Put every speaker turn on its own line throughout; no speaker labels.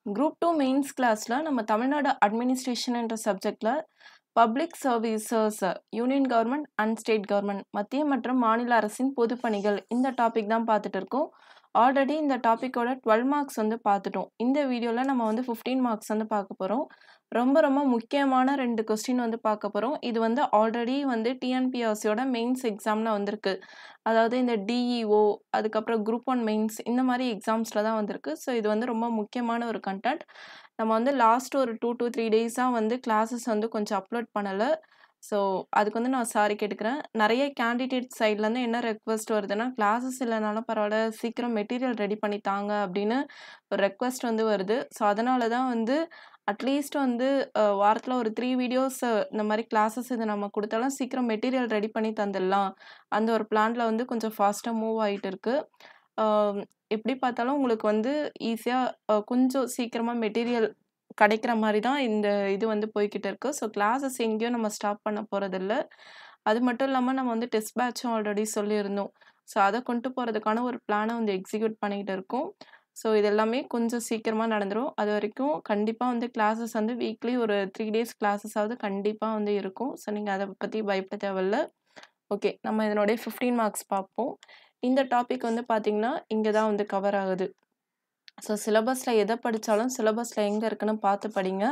Group two mains கிளாஸில் நம்ம Tamil Nadu administration என்ற சப்ஜெக்டில் public services union government and state government மத்திய மற்றும் மாநில அரசின் பொதுப்பணிகள் இந்த டாபிக் தான் பார்த்துட்டு இருக்கோம் ஆல்ரெடி இந்த டாப்பிக்கோட டுவெல் மார்க்ஸ் வந்து பார்த்துட்டோம் இந்த வீடியோவில் நம்ம வந்து ஃபிஃப்டீன் மார்க்ஸ் வந்து பார்க்க போகிறோம் ரொம்ப ரொம்ப முக்கியமான ரெண்டு கொஸ்டின் வந்து பார்க்க போகிறோம் இது வந்து ஆல்ரெடி வந்து டிஎன்பிஎஸ்சியோட மெயின்ஸ் எக்ஸாமில் வந்திருக்கு அதாவது இந்த டிஇஓ அதுக்கப்புறம் குரூப் ஒன் மெயின்ஸ் இந்த மாதிரி எக்ஸாம்ஸில் தான் வந்திருக்கு ஸோ இது வந்து ரொம்ப முக்கியமான ஒரு கண்டென்ட் நம்ம வந்து லாஸ்ட் ஒரு டூ டூ த்ரீ டேஸாக வந்து கிளாஸஸ் வந்து கொஞ்சம் அப்லோட் பண்ணலை ஸோ அதுக்கு வந்து நான் சாரி கேட்டுக்கிறேன் நிறைய கேண்டிடேட் சைட்லேருந்து என்ன ரெக்வஸ்ட் வருதுன்னா கிளாஸஸ் இல்லைனாலும் பரவாயில்ல சீக்கிரம் மெட்டீரியல் ரெடி பண்ணி தாங்க அப்படின்னு ஒரு ரெக்வஸ்ட் வந்து வருது ஸோ அதனால தான் வந்து அட்லீஸ்ட் வந்து வாரத்தில் ஒரு த்ரீ வீடியோஸ் இந்த மாதிரி கிளாஸஸ் இது நம்ம கொடுத்தாலும் சீக்கிரம் மெட்டீரியல் ரெடி பண்ணி தந்துடலாம் அந்த ஒரு பிளான்ல வந்து கொஞ்சம் ஃபாஸ்ட்டாக மூவ் ஆகிட்டு இருக்கு எப்படி பார்த்தாலும் உங்களுக்கு வந்து ஈஸியாக கொஞ்சம் சீக்கிரமாக மெட்டீரியல் கிடைக்கிற மாதிரி தான் இந்த இது வந்து போய்கிட்டு இருக்கு ஸோ கிளாஸஸ் எங்கேயும் நம்ம ஸ்டாப் பண்ண போகிறதில்ல அது மட்டும் இல்லாமல் நம்ம வந்து டெஸ்ட் பேட்சும் ஆல்ரெடி சொல்லியிருந்தோம் ஸோ அதை கொண்டு போகிறதுக்கான ஒரு பிளானை வந்து எக்ஸிக்யூட் பண்ணிக்கிட்டு இருக்கோம் ஸோ இது எல்லாமே கொஞ்சம் சீக்கிரமாக நடந்துடும் அது வரைக்கும் கண்டிப்பாக வந்து கிளாஸஸ் வந்து வீக்லி ஒரு த்ரீ டேஸ் கிளாஸஸாவது கண்டிப்பாக வந்து இருக்கும் ஸோ நீங்கள் அதை பற்றி பயப்பட தேவையில்ல ஓகே நம்ம இதனுடைய ஃபிஃப்டீன் மார்க்ஸ் பார்ப்போம் இந்த டாபிக் வந்து பார்த்திங்கன்னா இங்கே தான் வந்து கவர் ஆகுது ஸோ சிலபஸில் எதை படித்தாலும் சிலபஸில் எங்கே இருக்குன்னு பார்த்து படிங்க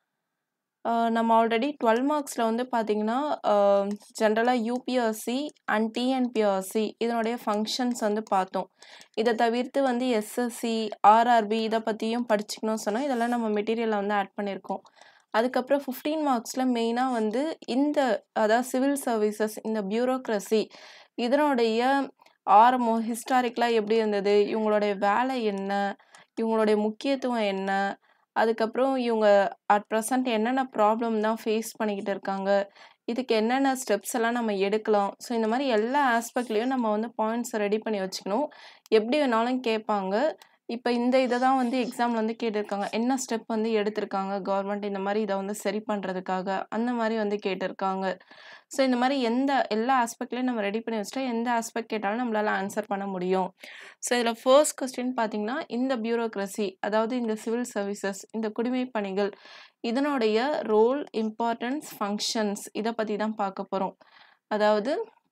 நம்ம ஆல்ரெடி டுவெல் மார்க்ஸில் வந்து பார்த்திங்கன்னா ஜென்ரலாக யூபிஎஸ்சி அண்ட் டிஎன்பிஎஸ்சி இதனுடைய ஃபங்க்ஷன்ஸ் வந்து பார்த்தோம் இதை தவிர்த்து வந்து எஸ்எஸ்சி ஆர்ஆர்பி இதை பற்றியும் படிச்சுக்கணும் சொன்னால் இதெல்லாம் நம்ம மெட்டீரியலில் வந்து ஆட் பண்ணியிருக்கோம் அதுக்கப்புறம் ஃபிஃப்டீன் மார்க்ஸில் மெயினாக வந்து இந்த அதாவது சிவில் சர்வீசஸ் இந்த பியூரோக்ரஸி இதனுடைய ஆரம்பம் ஹிஸ்டாரிக்கலாக எப்படி இருந்தது இவங்களுடைய வேலை என்ன இவங்களுடைய முக்கியத்துவம் என்ன அதுக்கப்புறம் இவங்க அட் ப்ரெசண்ட் என்னென்ன ப்ராப்ளம் தான் ஃபேஸ் பண்ணிக்கிட்டு இருக்காங்க இதுக்கு என்னென்ன ஸ்டெப்ஸ் எல்லாம் நம்ம எடுக்கலாம் ஸோ இந்த மாதிரி எல்லா ஆஸ்பெக்ட்லேயும் நம்ம வந்து பாயிண்ட்ஸ் ரெடி பண்ணி வச்சுக்கணும் எப்படி வேணாலும் கேட்பாங்க இப்போ இந்த இதை தான் வந்து எக்ஸாமில் வந்து கேட்டிருக்காங்க என்ன ஸ்டெப் வந்து எடுத்திருக்காங்க கவர்மெண்ட் இந்த மாதிரி இதை வந்து சரி பண்ணுறதுக்காக அந்த மாதிரி வந்து கேட்டிருக்காங்க ஸோ இந்த மாதிரி எந்த எல்லா ஆஸ்பெக்ட்லேயும் நம்ம ரெடி பண்ணி வச்சுட்டா எந்த ஆஸ்பெக்ட் கேட்டாலும் நம்மளால் ஆன்சர் பண்ண முடியும் ஸோ இதில் ஃபர்ஸ்ட் கொஸ்டின் பார்த்தீங்கன்னா இந்த பியூரோக்ரஸி அதாவது இந்த சிவில் சர்வீசஸ் இந்த குடிமை பணிகள் இதனுடைய ரோல் இம்பார்ட்டன்ஸ் ஃபங்க்ஷன்ஸ் இதை பற்றி தான் பார்க்க போகிறோம் அதாவது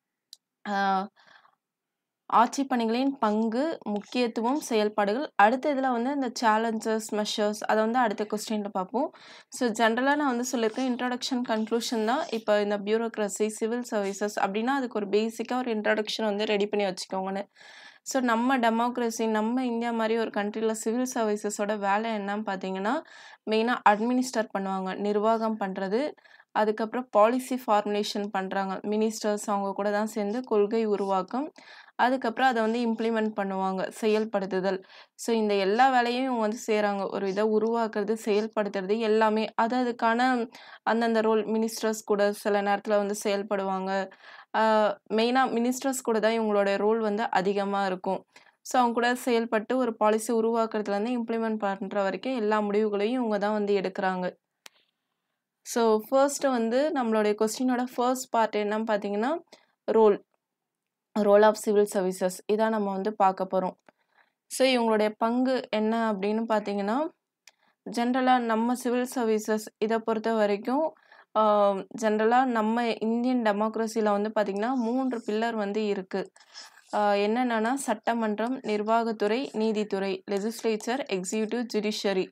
ஆட்சி பணிகளின் பங்கு முக்கியத்துவம் செயல்பாடுகள் அடுத்த இதில் வந்து இந்த சேலஞ்சஸ் மெஷர்ஸ் அதை வந்து அடுத்த கொஸ்டினில் பார்ப்போம் ஸோ ஜென்ரலாக நான் வந்து சொல்லியிருக்கேன் இன்ட்ரடக்ஷன் கன்க்ளூஷன் தான் இப்போ இந்த பியூரோக்ரஸி சிவில் சர்வீசஸ் அப்படின்னா அதுக்கு ஒரு பேசிக்காக ஒரு இன்ட்ரடக்ஷன் வந்து ரெடி பண்ணி வச்சுக்கோங்கன்னு ஸோ நம்ம டெமோக்ரஸி நம்ம இந்தியா மாதிரி ஒரு கண்ட்ரியில் சிவில் சர்வீசஸோட வேலை என்னன்னு பார்த்தீங்கன்னா மெயினாக அட்மினிஸ்டர் பண்ணுவாங்க நிர்வாகம் பண்ணுறது அதுக்கப்புறம் பாலிசி ஃபார்முலேஷன் பண்ணுறாங்க மினிஸ்டர்ஸ் அவங்க கூட தான் சேர்ந்து கொள்கை உருவாக்கம் அதுக்கப்புறம் அதை வந்து இம்ப்ளிமெண்ட் பண்ணுவாங்க செயல்படுத்துதல் ஸோ இந்த எல்லா வேலையும் இவங்க வந்து செய்கிறாங்க ஒரு இதை உருவாக்குறது செயல்படுத்துறது எல்லாமே அது அதுக்கான அந்தந்த ரோல் மினிஸ்டர்ஸ் கூட சில நேரத்தில் வந்து செயல்படுவாங்க மெயினாக மினிஸ்டர்ஸ் கூட தான் இவங்களோட ரோல் வந்து அதிகமாக இருக்கும் ஸோ அவங்க கூட செயல்பட்டு ஒரு பாலிசி உருவாக்குறதுலேருந்து இம்ப்ளிமெண்ட் பண்ணுற வரைக்கும் எல்லா முடிவுகளையும் இவங்க தான் வந்து எடுக்கிறாங்க ஸோ ஃபர்ஸ்ட்டு வந்து நம்மளுடைய கொஸ்டினோட ஃபர்ஸ்ட் பார்ட் என்னன்னு பார்த்தீங்கன்னா role role of civil services இதான் நம்ம வந்து பார்க்க போகிறோம் ஸோ இவங்களுடைய பங்கு என்ன அப்படின்னு பார்த்தீங்கன்னா ஜென்ரலாக நம்ம சிவில் சர்வீசஸ் இதை பொறுத்த வரைக்கும் ஜென்ரலாக நம்ம இந்தியன் டெமோக்ரஸியில் வந்து பார்த்திங்கன்னா மூன்று பில்லர் வந்து இருக்குது என்னென்னா சட்டமன்றம் நிர்வாகத்துறை நீதித்துறை லெஜிஸ்லேச்சர் எக்ஸிக்யூட்டிவ் ஜுடிஷரி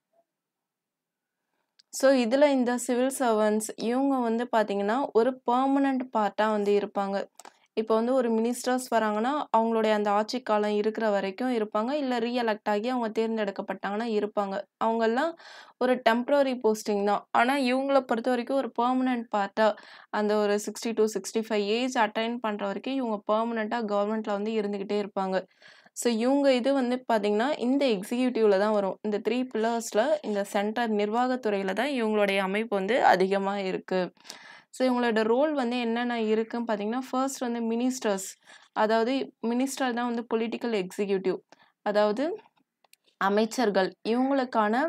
ஸோ இதில் இந்த சிவில் சர்வன்ஸ் இவங்க வந்து பார்த்திங்கன்னா ஒரு பர்மனண்ட் பார்ட்டாக வந்து இருப்பாங்க இப்போ வந்து ஒரு மினிஸ்டர்ஸ் வராங்கன்னா அவங்களுடைய அந்த ஆட்சி காலம் இருக்கிற வரைக்கும் இருப்பாங்க இல்லை ரீஎலெக்ட் ஆகி அவங்க தேர்ந்தெடுக்கப்பட்டாங்கன்னா இருப்பாங்க அவங்கெல்லாம் ஒரு டெம்ப்ரரி போஸ்டிங் தான் ஆனால் இவங்கள பொறுத்த வரைக்கும் ஒரு பர்மனண்ட் பார்ட்டாக அந்த ஒரு sixty to sixty five age attain பண்ணுற வரைக்கும் இவங்க பர்மனெண்ட்டாக கவர்மெண்ட்டில் வந்து இருந்துக்கிட்டே இருப்பாங்க ஸோ இவங்க இது வந்து பார்த்திங்கன்னா இந்த எக்ஸிக்யூட்டிவில் தான் வரும் இந்த த்ரீ பில்லர்ஸில் இந்த சென்டர் நிர்வாகத்துறையில் தான் இவங்களுடைய அமைப்பு வந்து அதிகமாக இருக்குது ஸோ இவங்களோட ரோல் வந்து என்னென்ன இருக்குன்னு பார்த்தீங்கன்னா ஃபர்ஸ்ட் வந்து மினிஸ்டர்ஸ் அதாவது மினிஸ்டர் தான் வந்து பொலிட்டிக்கல் எக்ஸிக்யூட்டிவ் அதாவது அமைச்சர்கள் இவங்களுக்கான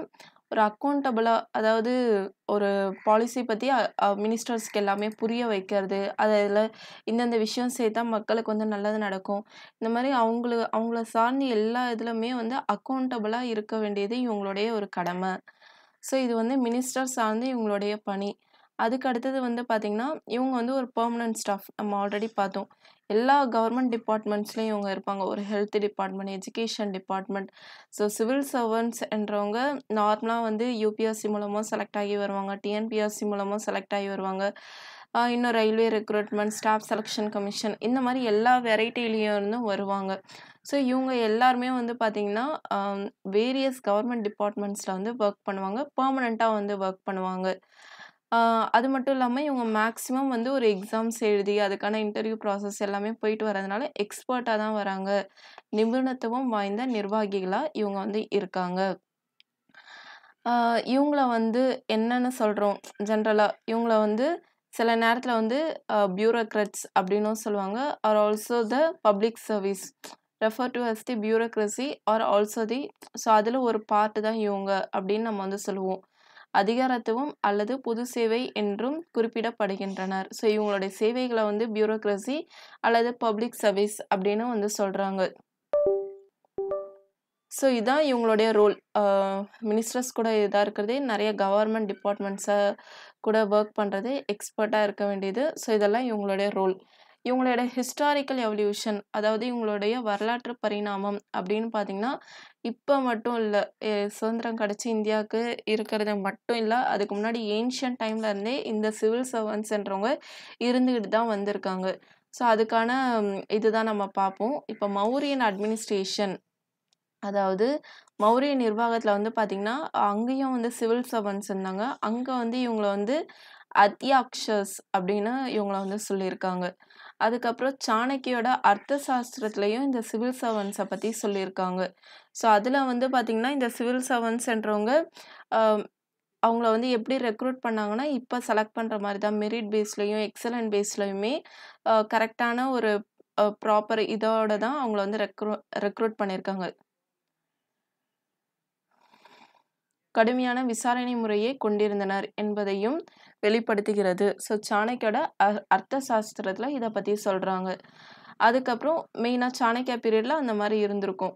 ஒரு அக்கவுண்டபிளா அதாவது ஒரு பாலிசி பத்தி அ அ மினிஸ்டர்ஸ்க்கு எல்லாமே புரிய வைக்கிறது. அதுல இந்தந்த விஷயம் செய்தா மக்களுக்கு வந்து நல்லது நடக்கும். இந்த மாரி அவங்கள அவங்கள சார்ந்து எல்லா இதுலயுமே வந்து அக்கவுண்டபிளா இருக்க வேண்டியது இவங்களுடைய ஒரு கடமை. ஸோ இது வந்து மினிஸ்டர் சார்ந்து இவங்களுடைய பணி. அதுக்கு அடுத்தது வந்து பார்த்தீங்கன்னா, இவங்க வந்து ஒரு பெர்மனன்ட் ஸ்டாஃப். நம்ம ஆல்ரெடி பார்த்தோம். எல்லா கவர்மெண்ட் டிபார்ட்மெண்ட்ஸ்லயும் இவங்க இருப்பாங்க. ஒரு health department, education department. So civil servants என்றவங்க நார்மலா வந்து யுபிஎஸ்சி மூலமா செலக்ட் ஆகி வருவாங்க. டிஎன்பிஎஸ்சி மூலமா செலக்ட் ஆகி வருவாங்க. அ இன்னும் railway recruitment, staff selection commission இந்த மாரி எல்லா வெரைட்டிலயும் இருந்தும் வருவாங்க. ஸோ இவங்க எல்லாருமே வந்து பார்த்தீங்கன்னா, அ வேரியஸ் கவர்மெண்ட் டிபார்ட்மெண்ட்ஸ்ல வந்து வொர்க் பண்ணுவாங்க. பெர்மனன்ட்டா வந்து வொர்க் பண்ணுவாங்க. ஆ அது மட்டும் இல்லாம இவங்க மேக்ஸிமம் வந்து ஒரு எக்ஸாம்ஸ் எழுதி, அதுக்கான இன்டர்வியூ ப்ராசஸ் எல்லாமே போயிட்டு வரதுனால எக்ஸ்பர்ட்டா தான் வராங்க. நிபுணத்துவம் வாய்ந்த நிர்வாகிகளா இவங்க வந்து இருக்காங்க. ஆ இவங்கள வந்து என்னன்னு சொல்றோம் ஜென்ரலா இவங்கள வந்து சில நேரத்துல வந்து அ பியூரோக்ராட்ஸ் அப்படின்னும் சொல்லுவாங்க. Are also the public service refer to as the bureaucracy are also the so அதுல ஒரு பார்ட் தான் இவங்க அப்படின்னு நம்ம வந்து சொல்லுவோம். அதிகாரத்துவம் அல்லது பொது சேவை என்றும் குறிப்பிடப்படுகின்றனர். ஸோ இவங்களுடைய சேவைகள வந்து பியூரோக்ரசி அல்லது பப்ளிக் சர்வீஸ் அப்படின்னு வந்து சொல்றாங்க. ஸோ இதான் இவங்களுடைய ரோல். அ மினிஸ்டர்ஸ் கூட இதா இருக்கிறது, நெறைய கவர்மெண்ட் டிபார்ட்மெண்ட்ஸ கூட வொர்க் பண்றது, எக்ஸ்பர்ட்டா இருக்க வேண்டியது. ஸோ இதெல்லாம் இவங்களுடைய ரோல். இவங்களோட ஹிஸ்டாரிக்கல் எவல்யூஷன் அதாவது இவங்களுடைய வரலாற்று பரிணாமம் அப்படின்னு பார்த்தீங்கன்னா, இப்ப மட்டும் இல்ல. எ சுதந்திரம் கிடைச்சு இந்தியாவுக்கு இருக்கிறது மட்டும் இல்ல. அதுக்கு முன்னாடி ஏன்ஷியன்ட் டைம்ல இருந்தே இந்த சிவில் சர்வன்ட்ஸ்ன்றவங்க இருந்துகிட்டு தான் வந்திருக்காங்க. ஸோ அதுக்கான இதுதான் நம்ம பார்ப்போம். இப்ப மௌரியன் அட்மினிஸ்ட்ரேஷன் அதாவது மௌரிய நிர்வாகத்துல வந்து பார்த்தீங்கன்னா, அங்கேயும் வந்து சிவில் சர்வன்ட்ஸ் இருந்தாங்க. அங்க வந்து இவங்கள வந்து அத்தியாக்ஷஸ் அப்படின்னு இவங்கள வந்து சொல்லியிருக்காங்க. அதுக்கப்புறம் சாணக்கியோட அர்த்த சாஸ்திரத்திலயும் இந்த சிவில் சர்வன்ட்ஸ பத்தி சொல்லியிருக்காங்க. ஸோ அதுல வந்து பார்த்தீங்கன்னா, இந்த சிவில் சர்வன்ட்ஸ்ன்றவங்க அ அவங்கள வந்து எப்படி ரெக்ரூட் பண்ணாங்கன்னா, இப்ப செலக்ட் பண்ற மாரி தான் மெரிட் பேஸ்லயும், எக்ஸலன்ட் பேஸ்லயுமே அ கரெக்ட்டான ஒரு அ ப்ராப்பர் இதோட தான் அவங்கள வந்து ரெக்ரூ ரெக்ரூட் பண்ணியிருக்காங்க. கடுமையான விசாரணை முறையை கொண்டிருந்தனர் என்பதையும் வெளிப்படுத்துகிறது. ஸோ சாணக்கியோட அ அர்த்த சாஸ்திரத்துல இத பத்தி சொல்றாங்க. அதுக்கப்புறம் மெயினா சாணக்யா பீரியட்ல அந்த மாரி இருந்திருக்கும்.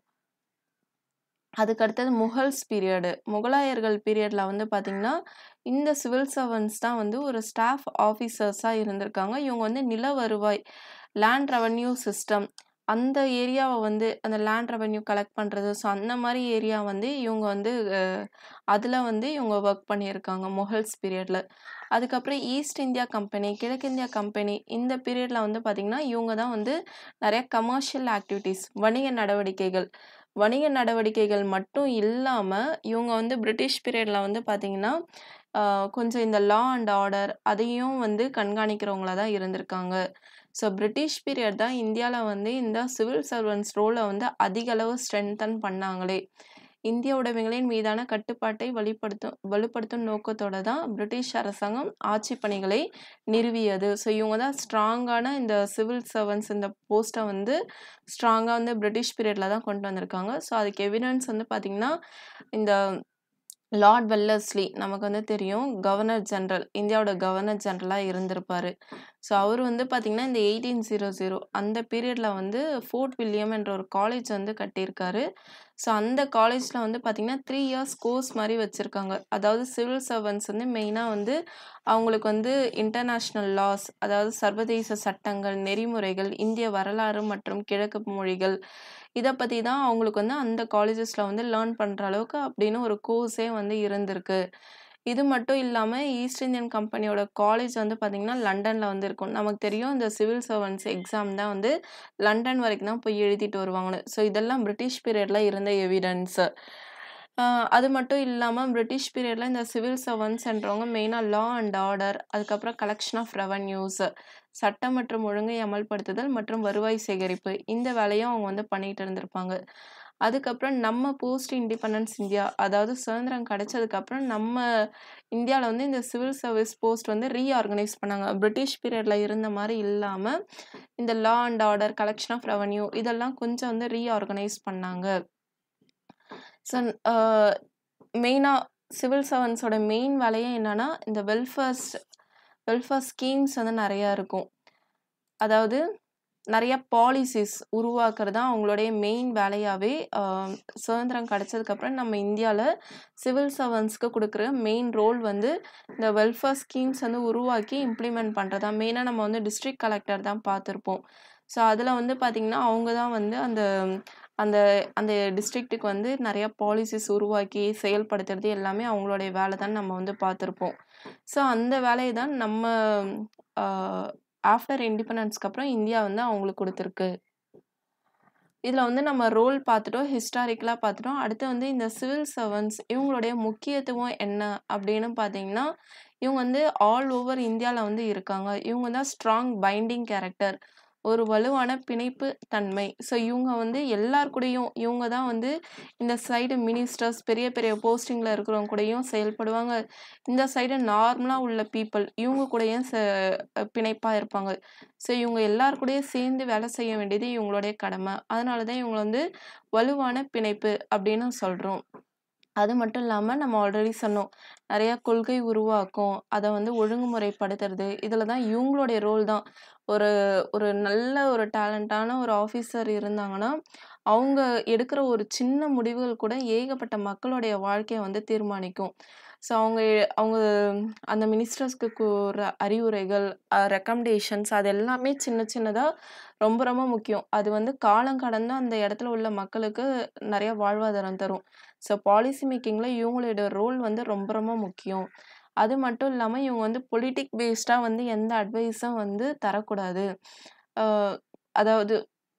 அதுக்கு அடுத்தது முகல்ஸ் பீரியடு. முகலாயர்கள் பீரியட்ல வந்து பார்த்தீங்கன்னா, இந்த சிவில் சர்வன்ட்ஸ் தான் வந்து ஒரு ஸ்டாஃப் ஆஃபீசர்ஸா இருந்திருக்காங்க. இவங்க வந்து நில வருவாய் லேண்ட் ரெவென்யூ சிஸ்டம் அந்த ஏரியாவ வந்து அந்த லேண்ட் ரெவென்யூ கலெக்ட் பண்றது. ஸோ அந்த மாரி ஏரியா வந்து இவங்க வந்து அ அதுல வந்து இவங்க வொர்க் பண்ணியிருக்காங்க முகல்ஸ் பீரியட்ல. அதுக்கப்புறம் ஈஸ்ட் இந்தியா கம்பெனி, கிழக்கிந்தியா கம்பெனி இந்த பீரியட்ல வந்து பார்த்தீங்கன்னா, இவங்க தான் வந்து நெறைய கமர்ஷியல் ஆக்டிவிட்டீஸ் வணிக நடவடிக்கைகள் வணிக நடவடிக்கைகள் மட்டும் இல்லாம, இவங்க வந்து பிரிட்டிஷ் பீரியட்ல வந்து பார்த்தீங்கன்னா, அ கொஞ்சம் இந்த லா அண்ட் ஆர்டர் அதையும் வந்து கண்காணிக்கிறவங்களா தான் இருந்திருக்காங்க. ஸோ பிரிட்டிஷ் பீரியட் தான் இந்தியால வந்து இந்த சிவில் சர்வன்ட்ஸ் ரோல வந்து அதிக அளவு ஸ்ட்ரென்தன் பண்ணாங்களே. இந்திய உடைமைகளின் மீதான கட்டுப்பாட்டை வலிப்படுத்தும் வலுப்படுத்தும் நோக்கத்தோட தான் பிரிட்டிஷ் அரசாங்கம் ஆட்சி பணிகளை நிறுவியது. ஸோ இவங்க தான் ஸ்ட்ராங்கான இந்த சிவில் சர்வன்ட்ஸ் இந்த போஸ்ட்ட வந்து ஸ்ட்ராங்கா வந்து பிரிட்டிஷ் பீரியட்ல தான் கொண்டு வந்திருக்காங்க. ஸோ அதுக்கு எவிடன்ஸ் வந்து பார்த்தீங்கன்னா, இந்த லார்ட் வெல்லஸ்லி நமக்கு வந்து தெரியும். கவர்னர் ஜெனரல் இந்தியாவோட கவர்னர் ஜெனரலா இருந்திருப்பாரு. ஸோ அவரு வந்து பார்த்தீங்கன்னா, இந்த 1800 அந்த பீரியட்ல வந்து ஃபோர்ட் வில்லியம் என்ற ஒரு காலேஜ் வந்து கட்டியிருக்காரு. ஸோ அந்த காலேஜ்ல வந்து பார்த்தீங்கன்னா, 3 இயர்ஸ் கோர்ஸ் மாரி வச்சிருக்காங்க. அதாவது சிவில் சர்வன்ட்ஸ் வந்து மெயினா வந்து அவங்களுக்கு வந்து இன்டர்நேஷனல் லாஸ் அதாவது சர்வதேச சட்டங்கள், நெறிமுறைகள், இந்திய வரலாறு மற்றும் கிழக்கு மொழிகள் இத பத்தி தான் அவங்களுக்கு வந்து அந்த காலேஜஸ்ல வந்து லேர்ன் பண்ற அளவுக்கு அப்படின்னு ஒரு கோர்ஸே வந்து இருந்திருக்கு. இது மட்டும் இல்லாம ஈஸ்ட் இந்தியன் கம்பெனியோட காலேஜ் வந்து பார்த்தீங்கன்னா, லண்டன்ல வந்து இருக்கும். நமக்கு தெரியும் இந்த சிவில் சர்வன்ட்ஸ் எக்ஸாம் தான் வந்து லண்டன் வரைக்கும் தான் போய் எழுதிட்டு வருவாங்கன்னு. ஸோ இதெல்லாம் பிரிட்டிஷ் பீரியட்ல இருந்த எவிடன்ஸ். அ அது மட்டும் இல்லாம பிரிட்டிஷ் பீரியட்ல இந்த சிவில் சர்வன்ட்ஸ்ன்றவங்க மெயினா லா அண்ட் ஆர்டர் அதுக்கப்புறம் கலெக்ஷன் ஆஃப் ரெவென்யூஸ் சட்டம் மற்றும் ஒழுங்கை அமல்படுத்துதல் மற்றும் வருவாய் சேகரிப்பு இந்த வேலையும் அவங்க வந்து பண்ணிட்டு இருந்திருப்பாங்க. அதுக்கப்புறம் நம்ம போஸ்ட் இண்டிபெண்டன்ஸ் இந்தியா அதாவது சுதந்திரம் கிடைச்சதுக்கப்புறம் நம்ம இந்தியால வந்து இந்த சிவில் சர்வீஸ் போஸ்ட் வந்து ரீஆர்கனைஸ் பண்ணாங்க. பிரிட்டிஷ் பீரியட்ல இருந்த மாரி இல்லாம, இந்த law and order, collection of revenue இதெல்லாம் கொஞ்சம் வந்து ரீஆர்கனைஸ் பண்ணாங்க. ஸோ அ மெயினா சிவில் சர்வன்ட்ஸோட மெயின் வேலையே என்னன்னா, இந்த வெல்ஃபேர்ஸ் வெல்ஃபேர் ஸ்கீம்ஸ் வந்து நெறையா இருக்கும். அதாவது நெறைய பாலிசிஸ் உருவாக்குறது தான் அவங்களுடைய மெயின் வேலையாவே அ சுதந்திரம் கிடைச்சதுக்கப்புறம் நம்ம இந்தியால சிவில் சர்வன்ட்ஸ்க்கு குடுக்குற மெயின் ரோல் வந்து இந்த வெல்ஃபேர் ஸ்கீம்ஸ் வந்து உருவாக்கி இம்ப்ளிமெண்ட் பண்றது தான். மெயினா நம்ம வந்து டிஸ்ட்ரிக்ட் கலெக்டர் தான் பார்த்துருப்போம். ஸோ அதில வந்து பார்த்தீங்கன்னா, அவங்க தான் வந்து அந்த அந்த அந்த டிஸ்ட்ரிக்ட்டுக்கு வந்து நெறைய பாலிசிஸ் உருவாக்கி செயல்படுத்துறது எல்லாமே அவங்களுடைய வேலை தான் நம்ம வந்து பார்த்துருப்போம். ஸோ அந்த வேலைய தான் நம்ம அ ஆஃப்டர் இண்டிபெண்டன்ஸ்க்கு அப்புறம் இந்தியா வந்து அவங்களுக்கு குடுத்துருக்கு. இதில வந்து நம்ம ரோல் பார்த்துட்டோம். ஹிஸ்டாரிக்கலா பார்த்துட்டோம். அடுத்து வந்து இந்த சிவில் சர்வன்ட்ஸ் இவங்களுடைய முக்கியத்துவம் என்ன அப்படின்னு பார்த்தீங்கன்னா, இவங்க வந்து ஆல் ஓவர் இந்தியால வந்து இருக்காங்க. இவங்க தான் ஸ்ட்ராங் பைண்டிங் கேரக்டர். ஒரு வலுவான பிணைப்பு தன்மை. ஸோ இவங்க வந்து எல்லார் கூடயும் இவங்க தான் வந்து இந்த சைடு மினிஸ்டர்ஸ் பெரிய பெரிய போஸ்டிங்கில இருக்கிறவங்க கூடயும் செயல்படுவாங்க. இந்த சைடு நார்மலா உள்ள பீப்பிள் இவங்க கூடயும் ச பிணைப்பா இருப்பாங்க. ஸோ இவங்க எல்லார் கூடயும் சேர்ந்து வேலை செய்ய வேண்டியது இவங்களுடைய கடமை. அதனால தான் இவங்கள வந்து வலுவான பிணைப்பு அப்படின்னு சொல்றோம். அது மட்டும் இல்லாம நம்ம ஆல்ரெடி சொன்னோம். நெறைய கொள்கை உருவாக்கம், அத வந்து ஒழுங்குமுறைப்படுத்துறது. இதில தான் இவங்களுடைய ரோல் தான். ஒரு ஒரு நல்ல ஒரு டேலண்டான ஒரு ஆஃபீசர் இருந்தாங்கன்னா, அவங்க எடுக்கிற ஒரு சின்ன முடிவுகள் கூட ஏகப்பட்ட மக்களுடைய வாழ்க்கைய வந்து தீர்மானிக்கும். ஸோ அவங்க அவங்க அந்த மினிஸ்டர்ஸ்க்கு கூற அறிவுரைகள், அ ரெக்கமெண்டேஷன்ஸ் அது எல்லாமே சின்ன சின்னதா ரொம்ப ரொம்ப முக்கியம். அது வந்து காலம் கடந்து அந்த இடத்துல உள்ள மக்களுக்கு நெறைய வாழ்வாதாரம் தரும். ஸோ பாலிசி மேக்கிங்ல இவங்களோட ரோல் வந்து ரொம்ப ரொம்ப முக்கியம். அது மட்டும் இல்லாம இவங்க வந்து பொலிட்டிக் பேஸ்டா வந்து எந்த அட்வைஸும் வந்து தரக்கூடாது. அ அதாவது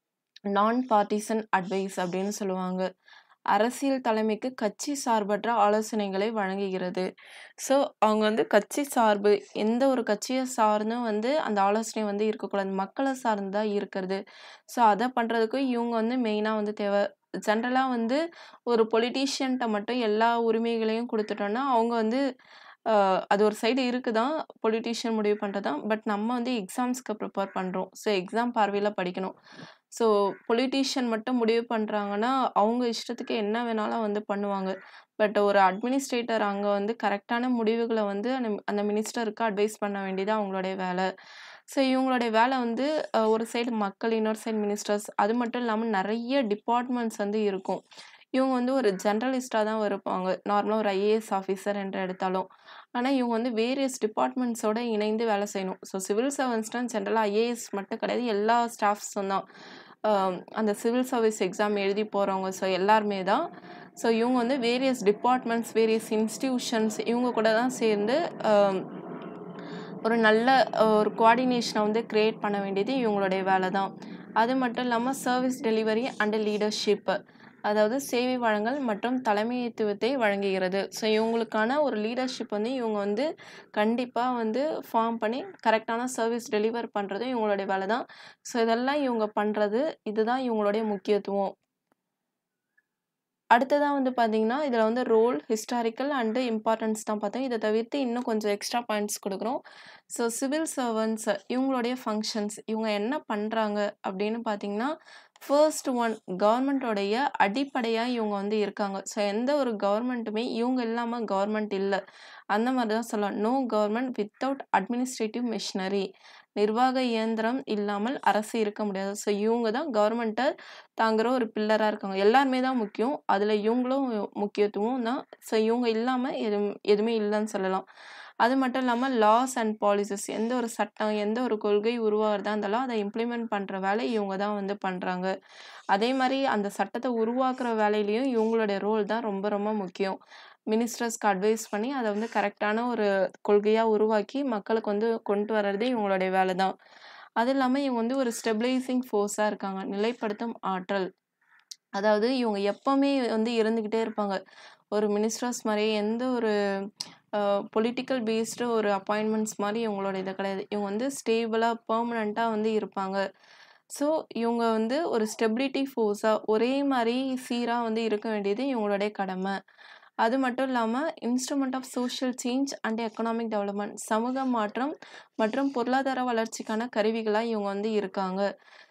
நான் பார்ட்டிசன் அட்வைஸ் அப்படின்னு சொல்லுவாங்க. அரசியல் தலைமைக்கு கட்சி சார்பற்ற ஆலோசனைகளை வழங்குகிறது. ஸோ அவங்க வந்து கட்சி சார்பு எந்த ஒரு கட்சிய சார்ந்தும் வந்து அந்த ஆலோசனை வந்து இருக்கக்கூடாது. மக்கள சார்ந்து தான் இருக்கிறது. ஸோ அத பண்றதுக்கு இவங்க வந்து மெயினா வந்து தேவை. ஜென்ரலா வந்து ஒரு பொலிட்டீஷியன்ட்ட மட்டும் எல்லா உரிமைகளையும் குடுத்துட்டோம்னா, அவங்க வந்து அ அது ஒரு சைடு இருக்கு தான். பொலிட்டீஷியன் முடிவு பண்றது தான். பட் நம்ம வந்து எக்ஸாம்ஸ்க்கு ப்ரிப்பேர் பண்றோம். ஸோ எக்ஸாம் பார்வையில படிக்கணும். ஸோ பொலிட்டீஷியன் மட்டும் முடிவு பண்றாங்கன்னா, அவங்க இஷ்டத்துக்கு என்ன வேணாலும் வந்து பண்ணுவாங்க. பட் ஒரு அட்மினிஸ்ட்ரேட்டர் அங்க வந்து கரெக்ட்டான முடிவுகள வந்து அந்த அந்த மினிஸ்டருக்கு அட்வைஸ் பண்ண வேண்டியது அவங்களுடைய வேலை. ஸோ இவங்களுடைய வேலை வந்து அ ஒரு சைடு மக்கள், இன்னொரு சைடு மினிஸ்டர்ஸ். அது மட்டும் இல்லாம நெறைய டிபார்ட்மெண்ட்ஸ் வந்து இருக்கும். இவங்க வந்து ஒரு ஜெனரலிஸ்ட்டா தான் இருப்பாங்க. நார்மலா ஒரு ஐஏஎஸ் ஆஃபீசர் என்று எடுத்தாலும். ஆனா இவங்க வந்து வேரியஸ் டிபார்ட்மெண்ட்ஸோட இணைந்து வேலை செய்யணும். ஸோ சிவில் சர்வன்ட்ஸ்னா ஜெனரலா ஐஏஎஸ் மட்டும் கிடையாது. எல்லா ஸ்டாஃப்ஸும் தான். அ அந்த சிவில் சர்வீஸ் எக்ஸாம் எழுதி போறவங்க. ஸோ எல்லாருமே தான். ஸோ இவங்க வந்து வேரியஸ் டிபார்ட்மெண்ட்ஸ், வேரியஸ் இன்ஸ்டிடியூஷன்ஸ் இவங்க கூட தான் சேர்ந்து அ ஒரு நல்ல ஒரு கோஆர்டினேஷன வந்து கிரியேட் பண்ண வேண்டியது இவங்களுடைய வேலை தான். அது மட்டும் இல்லாம சர்விஸ் டெலிவரி அண்ட் லீடர்ஷிப். அதாவது சேவை வழங்கல் மற்றும் தலைமைத்துவத்தை வழங்குகிறது. ஸோ இவங்களுக்கான ஒரு லீடர்ஷிப் வந்து இவங்க வந்து கண்டிப்பா வந்து ஃபார்ம் பண்ணி கரெக்ட்டான சர்விஸ் டெலிவர் பண்றதும் இவங்களுடைய வேலை தான். ஸோ இதெல்லாம் இவங்க பண்றது. இதுதான் இவங்களுடைய முக்கியத்துவம். அடுத்ததா வந்து பார்த்தீங்கன்னா, இதில வந்து ரோல், ஹிஸ்டாரிக்கல் அண்ட் இம்பார்ட்டன்ஸ் தான் பார்த்தோம். இத தவிர்த்து இன்னும் கொஞ்சம் எக்ஸ்ட்ரா பாயிண்ட்ஸ் குடுக்குறோம். ஸோ சிவில் சர்வன்ட்ஸ் இவங்களுடைய ஃபங்ஷன்ஸ் இவங்க என்ன பண்றாங்க அப்படின்னு பார்த்தீங்கன்னா, ஃபர்ஸ்ட் ஒன் கவர்மெண்ட்டோடைய அடிப்படையா இவங்க வந்து இருக்காங்க. ஸோ எந்த ஒரு கவர்மெண்ட்டுமே இவங்க இல்லாம கவர்மெண்ட் இல்ல. அந்த மாரி தான் சொல்லலாம். No government without administrative machinery. நிர்வாக இயந்திரம் இல்லாமல் அரசு இருக்க முடியாது. ஸோ இவங்க தான் கவர்மெண்ட்ட தாங்குற ஒரு பில்லரா இருக்காங்க. எல்லாருமே தான் முக்கியம். அதில இவங்களும் முக்கியத்துவம் தான். ஸோ இவங்க இல்லாம எதுவும் எதுவுமே இல்லன்னு சொல்லலாம். அது மட்டும் இல்லாம லாஸ் அண்ட் பாலிசிஸ் எந்த ஒரு சட்டம், எந்த ஒரு கொள்கை உருவாகுறதா இருந்தாலும் அத இம்ப்ளிமெண்ட் பண்ற வேலை இவங்க தான் வந்து பண்றாங்க. அதே மாரி அந்த சட்டத்த உருவாக்குற வேலையிலயும் இவங்களுடைய ரோல் தான் ரொம்ப ரொம்ப முக்கியம். மினிஸ்டர்ஸ்க்கு அட்வைஸ் பண்ணி அத வந்து கரெக்ட்டான ஒரு கொள்கையா உருவாக்கி மக்களுக்கு வந்து கொண்டு வர்றது இவங்களுடைய வேலை தான். அது இல்லாம இவங்க வந்து ஒரு ஸ்டெபிலைசிங் ஃபோர்ஸா இருக்காங்க. நிலைப்படுத்தும் ஆற்றல். அதாவது இவங்க எப்பவுமே வந்து இருந்துகிட்டே இருப்பாங்க. ஒரு மினிஸ்டர்ஸ் மாரி எந்த ஒரு அ பொலிட்டிக்கல் பேஸ்டு ஒரு அப்பாயின்ட்மெண்ட்ஸ் மாரி இவங்களோட இது கிடையாது. இவங்க வந்து ஸ்டேபிளா, பெர்மனன்ட்டா வந்து இருப்பாங்க. ஸோ இவங்க வந்து ஒரு ஸ்டெபிலிட்டி ஃபோர்ஸா ஒரே மாரி சீரா வந்து இருக்க வேண்டியது இவங்களுடைய கடமை. அது மட்டும் இல்லாம instrument of social change and economic development சமூக மாற்றம் மற்றும் பொருளாதார வளர்ச்சிக்கான கருவிகளா இவங்க வந்து இருக்காங்க.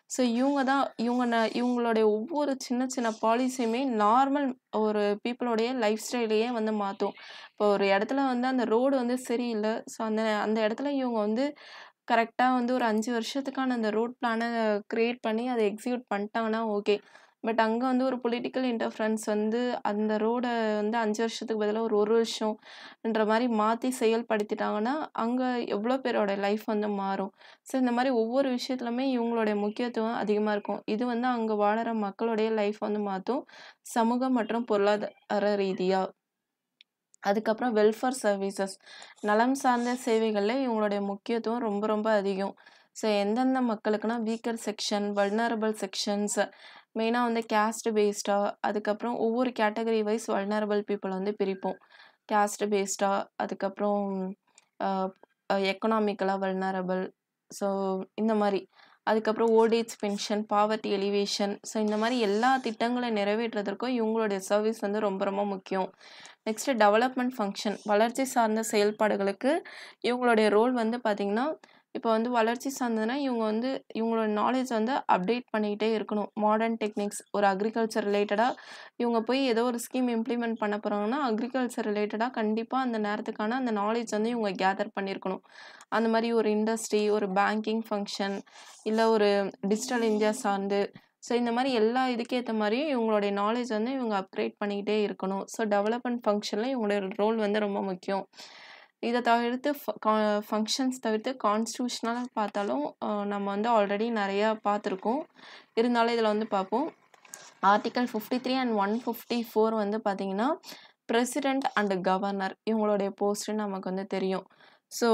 ஸோ இவங்க தான் இவங்க ந இவங்களுடைய ஒவ்வொரு சின்ன சின்ன பாலிசியுமே நார்மல் ஒரு பீப்புளோடைய லைஃப் ஸ்டைலையே வந்து மாற்றும் இப்போ ஒரு இடத்துல வந்து அந்த ரோடு வந்து சரியில்லை ஸோ அந்த அந்த இடத்துல இவங்க வந்து கரெக்டாக வந்து ஒரு அஞ்சு வருஷத்துக்கான அந்த ரோட் பிளானை க்ரியேட் பண்ணி அதை எக்ஸிக்யூட் பண்ணிட்டாங்கன்னா ஓகே பட் அங்கே வந்து ஒரு பொலிட்டிக்கல் இன்டர்ஃபரன்ஸ் வந்து அந்த ரோடை வந்து அஞ்சு வருஷத்துக்கு பதிலாக ஒரு ஒரு வருஷம்ன்ற மாதிரி மாற்றி செயல்படுத்திட்டாங்கன்னா அங்கே எவ்வளோ பேரோட லைஃப் வந்து மாறும் ஸோ இந்த மாதிரி ஒவ்வொரு விஷயத்துலையுமே இவங்களுடைய முக்கியத்துவம் அதிகமாக இருக்கும் இது வந்து அங்கே வாழுற மக்களுடைய லைஃப் வந்து மாற்றும் சமூக மற்றும் பொருளாதார ரீதியாக அதுக்கப்புறம் வெல்ஃபேர் சர்வீசஸ் நலம் சார்ந்த சேவைகளில் இவங்களுடைய முக்கியத்துவம் ரொம்ப ரொம்ப அதிகம் ஸோ எந்தெந்த மக்களுக்குன்னா வீக்கர் செக்ஷன் வல்னரபிள் செக்ஷன்ஸ் மெயினாக வந்து கேஸ்ட் பேஸ்டாக அதுக்கப்புறம் ஒவ்வொரு கேட்டகரி வைஸ் வல்னரபிள் பீப்புளை வந்து பிரிப்போம் கேஸ்ட் பேஸ்டாக அதுக்கப்புறம் எக்கனாமிக்கலாக வல்னரபிள் ஸோ இந்த மாதிரி அதுக்கப்புறம் old age pension poverty alleviation so இந்த மாதிரி எல்லா திட்டங்களை நிறைவேற்றுறதற்கும் இவங்களுடைய சர்வீஸ் வந்து ரொம்ப ரொம்ப முக்கியம் நெக்ஸ்ட்டு டெவலப்மெண்ட் ஃபங்க்ஷன் வளர்ச்சி சார்ந்த செயல்பாடுகளுக்கு இவங்களுடைய ரோல் வந்து பார்த்திங்கன்னா இப்போ வந்து வளர்ச்சி சார்ந்ததுன்னா இவங்க வந்து இவங்களோட நாலேஜ் வந்து அப்டேட் பண்ணிக்கிட்டே இருக்கணும் மாடர்ன் டெக்னிக்ஸ் ஒரு அக்ரிகல்ச்சர் ரிலேட்டடாக இவங்க போய் ஏதோ ஒரு ஸ்கீம் இம்ப்ளிமெண்ட் பண்ண போகிறாங்கன்னா அக்ரிகல்ச்சர் ரிலேட்டடாக கண்டிப்பாக அந்த நேரத்துக்கான அந்த நாலேஜ் வந்து இவங்க கேதர் பண்ணியிருக்கணும் அந்த மாதிரி ஒரு இண்டஸ்ட்ரி ஒரு பேங்கிங் ஃபங்க்ஷன் இல்லை ஒரு டிஜிட்டல் இந்தியா சார்ந்து ஸோ இந்த மாதிரி எல்லா இதுக்கேற்ற மாதிரியும் இவங்களுடைய நாலேஜ் வந்து இவங்க அப்கிரேட் பண்ணிக்கிட்டே இருக்கணும் ஸோ டெவலப்மெண்ட் ஃபங்க்ஷனில் இவங்களுடைய ரோல் வந்து ரொம்ப முக்கியம் இதை தவிர்த்து ஃபங்க்ஷன்ஸ் தவிர்த்து கான்ஸ்டியூஷனலாக பார்த்தாலும் நம்ம வந்து ஆல்ரெடி நிறையா பார்த்துருக்கோம் இருந்தாலும் இதில் வந்து பார்ப்போம் article fifty three and one fifty four வந்து பார்த்திங்கன்னா பிரசிடெண்ட் அண்டு கவர்னர் இவங்களுடைய போஸ்ட்டு நமக்கு வந்து தெரியும் ஸோ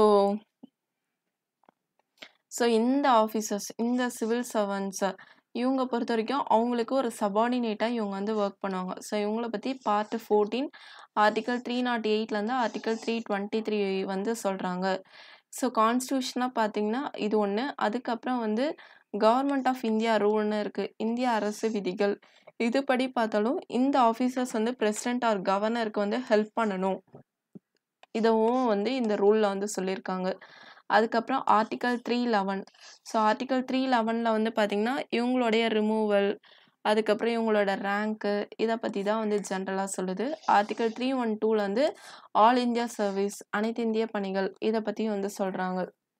ஸோ இந்த ஆஃபீஸர்ஸ் இந்த சிவில் சர்வன்ட்ஸை இவங்க பொறுத்த வரைக்கும் அவங்களுக்கு ஒரு சபார்டினேட்டாக இவங்க வந்து ஒர்க் பண்ணுவாங்க ஸோ இவங்கள பற்றி part fourteen article three naught எயிட்லேருந்து ஆர்டிக்கல் த்ரீ டுவெண்ட்டி த்ரீ வந்து சொல்கிறாங்க ஸோ கான்ஸ்டியூஷனாக பார்த்தீங்கன்னா இது ஒன்று அதுக்கப்புறம் வந்து கவர்மெண்ட் ஆஃப் இந்தியா ரூல்னு இருக்குது இந்திய அரசு விதிகள் இதுபடி பார்த்தாலும் இந்த ஆஃபீஸர்ஸ் வந்து பிரசிடென்ட் ஆர் கவர்னருக்கு வந்து ஹெல்ப் பண்ணணும் இதுவும் வந்து இந்த ரூலில் வந்து சொல்லியிருக்காங்க அதுக்கப்புறம் article three eleven so article three லெவனில் வந்து பார்த்திங்கன்னா இவங்களுடைய ரிமூவல் அதுக்கப்புறம் இவங்களோட ரேங்க்கு இதை பற்றி தான் வந்து ஜென்ரலாக சொல்லுது ஆர்டிக்கல் த்ரீ ஒன் டூவில் வந்து ஆல் இந்தியா சர்வீஸ் அனைத்து இந்திய பணிகள் இதை பற்றி வந்து சொல்கிறாங்க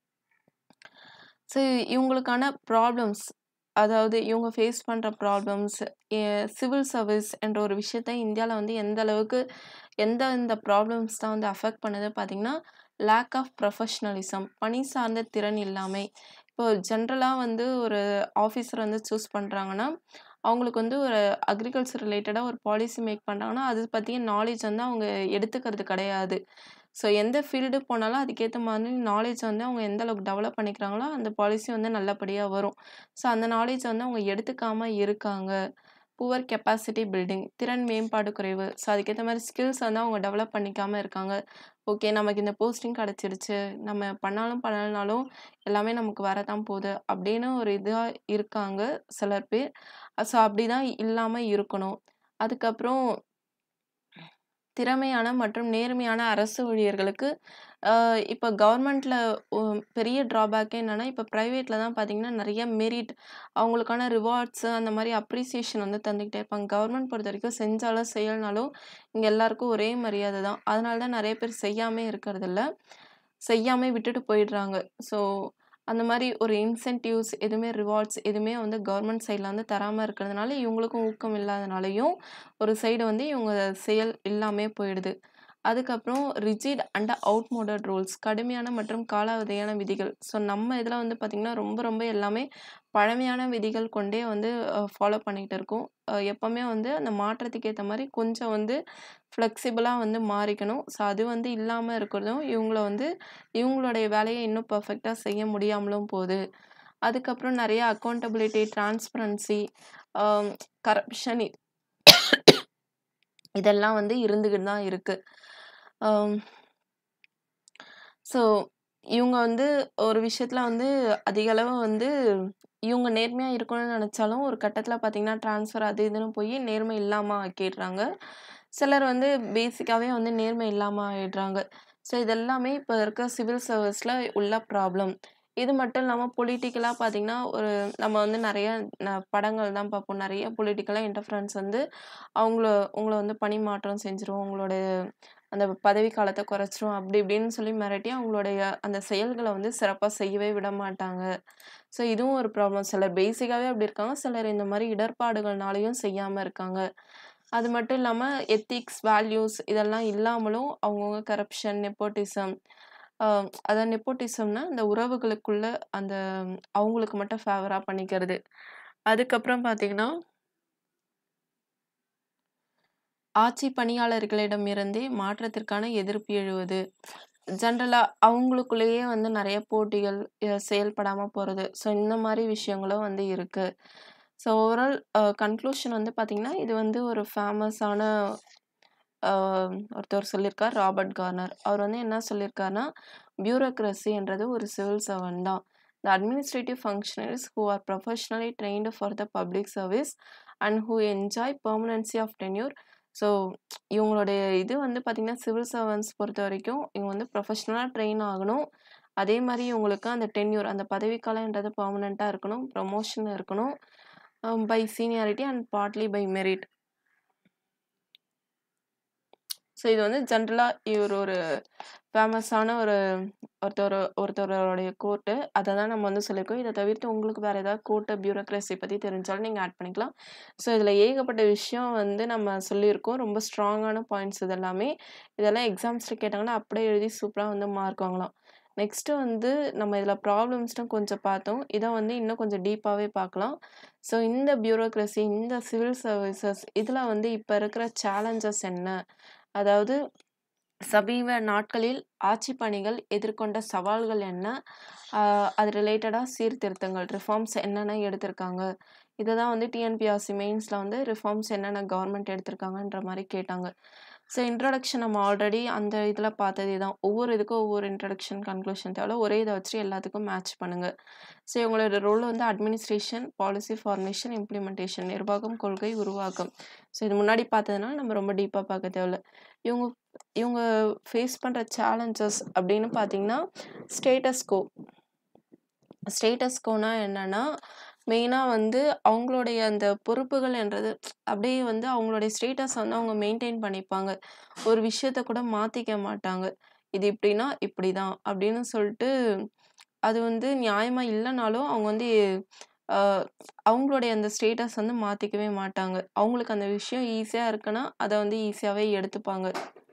ஸோ இவங்களுக்கான ப்ராப்ளம்ஸ் அதாவது இவங்க ஃபேஸ் பண்ணுற ப்ராப்ளம்ஸ் சிவில் சர்வீஸ் என்ற ஒரு விஷயத்த இந்தியாவில் வந்து எந்த அளவுக்கு எந்த இந்த ப்ராப்ளம்ஸ் தான் வந்து அஃபெக்ட் பண்ணுது பார்த்திங்கன்னா லேக் ஆஃப் ப்ரொஃபஷ்னலிசம் பணி சார்ந்த திறன் இல்லாமை இப்போ ஜென்ரலாக வந்து ஒரு ஆஃபீஸர் வந்து சூஸ் பண்ணுறாங்கன்னா அவங்களுக்கு வந்து ஒரு அக்ரிகல்ச்சர் ரிலேட்டடாக ஒரு பாலிசி மேக் பண்ணுறாங்கன்னா அது பற்றிய நாலேஜ் வந்து அவங்க எடுத்துக்கிறது கிடையாது ஸோ எந்த ஃபீல்டு போனாலும் அதுக்கேற்ற மாதிரி நாலேஜ் வந்து அவங்க எந்த அளவுக்கு டெவலப் பண்ணிக்கிறாங்களோ அந்த பாலிசி வந்து நல்லபடியாக வரும் ஸோ அந்த நாலேஜ் வந்து அவங்க எடுத்துக்காமல் இருக்காங்க புவர் கெப்பாசிட்டி பில்டிங் திறன் மேம்பாடு குறைவு ஸோ அதுக்கேற்ற மாதிரி ஸ்கில்ஸ் வந்து அவங்க டெவலப் பண்ணிக்காமல் இருக்காங்க ஓகே நமக்கு இந்த போஸ்டிங் கிடச்சிருச்சு நம்ம பண்ணாலும் பண்ணலனாலும் எல்லாமே நமக்கு வரதான் போகுது அப்படின்னு ஒரு இதாக இருக்காங்க சிலர் பேர் ஸோ அப்படி தான் இல்லாமல் இருக்கணும் அதுக்கப்புறம் திறமையான மற்றும் நேர்மையான அரசு ஊழியர்களுக்கு இப்போ கவர்மெண்ட்டில் பெரிய ட்ராபேக்கே என்னென்னா இப்போ ப்ரைவேட்டில் தான் பார்த்திங்கன்னா நிறைய மெரிட் அவங்களுக்கான ரிவார்ட்ஸு அந்த மாதிரி அப்ரிசியேஷன் வந்து தந்துக்கிட்டே இருப்பாங்க கவர்மெண்ட் பொறுத்த வரைக்கும் செஞ்சாலும் செய்யலனாலும் இங்கே எல்லாருக்கும் ஒரே மரியாதை தான் அதனால தான் நிறைய பேர் செய்யாமல் இருக்கிறதில்ல செய்யாமல் விட்டுட்டு போயிடுறாங்க ஸோ அந்த மாதிரி ஒரு இன்சென்டிவ்ஸ் எதுவுமே ரிவார்ட்ஸ் எதுவுமே வந்து கவர்மெண்ட் சைடில் வந்து தராமல் இருக்கிறதுனால இவங்களுக்கும் ஊக்கம் இல்லாதனாலையும் ஒரு சைடு வந்து இவங்க செயல் இல்லாமல் போயிடுது அதுக்கப்புறம் rigid and outmoded rules கடுமையான மற்றும் காலாவதியான விதிகள் ஸோ நம்ம இதில் வந்து பார்த்திங்கன்னா ரொம்ப ரொம்ப எல்லாமே பழமையான விதிகள் கொண்டே வந்து ஃபாலோ பண்ணிகிட்டு இருக்கோம் எப்போவுமே வந்து அந்த மாற்றத்துக்கு ஏற்ற மாதிரி கொஞ்சம் வந்து ஃப்ளெக்சிபிளாக வந்து மாறிக்கணும் ஸோ அது வந்து இல்லாமல் இருக்கிறதும் இவங்கள வந்து இவங்களுடைய வேலையை இன்னும் பர்ஃபெக்டாக செய்ய முடியாமலும் போகுது அதுக்கப்புறம் நிறைய அக்கௌண்டபிலிட்டி டிரான்ஸ்பரன்சி கரப்ஷன் இதெல்லாம் வந்து இருந்துக்கிட்டு தான் இருக்குது ஸோ இவங்க வந்து ஒரு விஷயத்தில் வந்து அதிக அளவு வந்து இவங்க நேர்மையாக இருக்கணும்னு நினச்சாலும் ஒரு கட்டத்தில் பார்த்திங்கன்னா ட்ரான்ஸ்ஃபர் அது இதுன்னு போய் நேர்மை இல்லாமல் ஆக்கிடுறாங்க சிலர் வந்து பேசிக்காகவே வந்து நேர்மை இல்லாமல் ஆயிடுறாங்க ஸோ இதெல்லாமே இப்போ இருக்க சிவில் சர்வீஸில் உள்ள ப்ராப்ளம் இது மட்டும் இல்லாம பொலிட்டிக்கலா பார்த்தீங்கன்னா, ஒரு நம்ம வந்து நெறைய ந படங்கள் தான் பார்ப்போம். நெறைய பொலிட்டிக்கலா இன்டர்ஃபரன்ஸ் வந்து அவங்கள உங்கள வந்து பணி மாற்றம் செஞ்சுரும். உங்களுடைய அந்த பதவி காலத்த குறைச்சிரும். அப்படி இப்படின்னு சொல்லி மிரட்டி அவங்களுடைய அந்த செயல்கள வந்து சிறப்பா செய்யவே விட மாட்டாங்க. ஸோ இதுவும் ஒரு ப்ராப்ளம். சிலர் பேசிக்காவே அப்படி இருக்காங்க. சிலர் இந்த மாரி இடர்பாடுகள்னாலயும் செய்யாம இருக்காங்க. அது மட்டும் இல்லாம எத்திக்ஸ், வேல்யூஸ் இதெல்லாம் இல்லாமலும் அவங்கவங்க கரப்ஷன், நெப்போட்டிசம் அ அதான் நெப்போட்டிசம்னா இந்த உறவுகளுக்குள்ள அந்த அவங்களுக்கு மட்டும் ஃபேவரா பண்ணிக்கிறது. அதுக்கப்புறம் பார்த்தீங்கன்னா ஆட்சி பணியாளர்களிடமிருந்தே மாற்றத்திற்கான எதிர்ப்பு எழுவது. ஜென்ரலா அவங்களுக்குள்ளேயே வந்து நெறைய போட்டிகள் அ செயல்படாம போறது. ஸோ இந்த மாரி விஷயங்களும் வந்து இருக்கு. ஸோ ஓவரால் அ கன்க்ளூஷன் வந்து பார்த்தீங்கன்னா, இது வந்து ஒரு ஃபேமஸான அ ஒருத்தர் சொல்லியிருக்கார். Robert corner. அவர் வந்து என்ன சொல்லியிருக்காருன்னா, பியூரோக்ரசி என்றது ஒரு சிவில் சர்வன்ட் தான். The administrative functionaries who are professionally trained for the public service and who enjoy permanency of tenure. So இவங்களுடைய இது வந்து பார்த்தீங்கன்னா, சிவில் சர்வன்ட்ஸ் பொறுத்தவரைக்கும் இவங்க வந்து ப்ரொஃபஷனலா ட்ரெயின் ஆகணும். அதே மாரி இவங்களுக்கு அந்த டென்யூர் அந்த பதவிக்காலம்ன்றது பெர்மனன்ட்டா இருக்கணும். ப்ரமோஷன் இருக்கணும். Uh by seniority and partly by merit. So இது வந்து ஜென்ரலா இவர் ஒரு ஃபேமஸான ஒரு ஒருத்தர் ஒருத்தரோடைய கோட்டு. அத தான் நம்ம வந்து சொல்லியிருக்கோம். இத தவிர்த்து உங்களுக்கு வேற ஏதாவது கோட்டு, பியூரோக்ரசி பத்தி தெரிஞ்சாலும் நீங்க ஆட் பண்ணிக்கலாம். ஸோ இதுல ஏகப்பட்ட விஷயம் வந்து நம்ம சொல்லியிருக்கோம். ரொம்ப ஸ்ட்ராங்கான பாயிண்ட்ஸ் இது எல்லாமே. இதெல்லாம் எக்ஸாம்ஸ்ல கேட்டாங்கன்னா, அப்படியே எழுதி சூப்பரா வந்து மார்க் வாங்கலாம். நெக்ஸ்ட்டு வந்து நம்ம இதுல ப்ராப்ளம்ஸ்டும் கொஞ்சம் பார்த்தோம். இத வந்து இன்னும் கொஞ்சம் டீப்பாவே பார்க்கலாம். ஸோ இந்த பியூரோக்ரசி, இந்த சிவில் சர்வீசஸ் இதுல வந்து இப்ப இருக்கிற சேலஞ்சஸ் என்ன? அதாவது சமீப நாட்களில் ஆட்சி பணிகள் எதிர்கொண்ட சவால்கள் என்ன? அ அது ரிலேட்டடா சீர்திருத்தங்கள், ரிஃபார்ம்ஸ் என்னென்ன எடுத்திருக்காங்க? இத தான் வந்து டிஎன்பிஎஸ்சி மெயின்ஸ்ல வந்து ரிஃபார்ம்ஸ் என்னென்ன கவர்மெண்ட் எடுத்திருக்காங்கன்ற மாரி கேட்டாங்க. ஸோ இன்ட்ரோடக்ஷன் நம்ம ஆல்ரெடி அந்த இதுல பார்த்ததே தான். ஒவ்வொரு இதுக்கும் ஒவ்வொரு இன்ட்ரோடக்ஷன், கன்க்ளூஷன் தேவையில்ல. ஒரே இத வச்சுட்டு எல்லாத்துக்கும் மேட்ச் பண்ணுங்க. ஸோ இவங்களோட ரோல் வந்து அட்மினிஸ்ட்ரேஷன், பாலிசி ஃபார்மேஷன், இம்ப்ளிமெண்டேஷன் நிர்வாகம், கொள்கை, உருவாக்கம். ஸோ இது முன்னாடி பார்த்ததுனால நம்ம ரொம்ப டீப்பா பார்க்க தேவையில்ல. இவங்க இவங்க ஃபேஸ் பண்ற சேலஞ்சஸ் அப்படின்னு பார்த்தீங்கன்னா, ஸ்டேட்டஸ் கோ. ஸ்டேட்டஸ் கோனா என்னன்னா, மெயினா வந்து அவங்களுடைய அந்த பொறுப்புகள் என்றது அப்படியே வந்து அவங்களுடைய ஸ்டேட்டஸ வந்து அவங்க மெயின்டெயின் பண்ணிப்பாங்க. ஒரு விஷயத்த கூட மாத்திக்க மாட்டாங்க. இது இப்படின்னா இப்படிதான் அப்படின்னு சொல்ட்டு, அது வந்து நியாயமா இல்லனாலும் அவங்க வந்து அ அவங்களுடைய அந்த ஸ்டேட்டஸ் வந்து மாத்திக்கவே மாட்டாங்க. அவங்களுக்கு அந்த விஷயம் ஈஸியா இருக்குன்னா, அத வந்து ஈஸியாவே எடுத்துப்பாங்க.